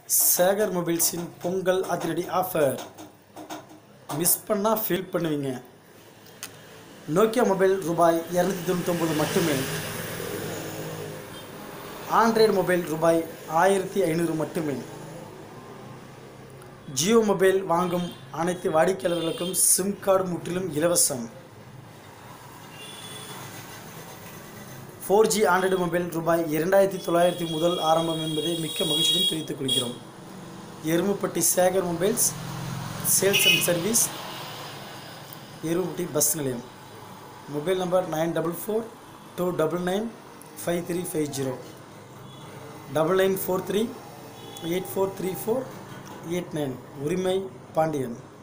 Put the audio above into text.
சேகர் மொபைல்ஸின் பொங்கல் அதிரடி offer miss பண்ணால் ஃபீல் பண்ணுவீங்க நோக்கியா மொபைல் ரூபாய் இரநூத்தி தொண்ணூத்தொம்பது மட்டுமே ஆண்ட்ராய்டு மொபைல் ரூபாய் ஆயிரத்தி ஐநூறு மட்டுமே ஜியோ மொபைல் வாங்கும் அனைத்து வாடிக்கையாளர்களுக்கும் சிம் கார்டு முற்றிலும் இலவசம் ஃபோர் ஜி ஆண்ட்ராய்டு மொபைல் ரூபாய் இரண்டாயிரத்தி தொள்ளாயிரத்தி முதல் ஆரம்பம் என்பதை மிக்க மகிழ்ச்சியுடன் தெரிவித்துக் கொள்கிறோம் Erumuppatti Sekar mobiles sales and service Erumuppatti bus நிலையம் mobile number nine double four two double nine five three five zero double nine four three eight four three four eight nine உரிமை பாண்டியன்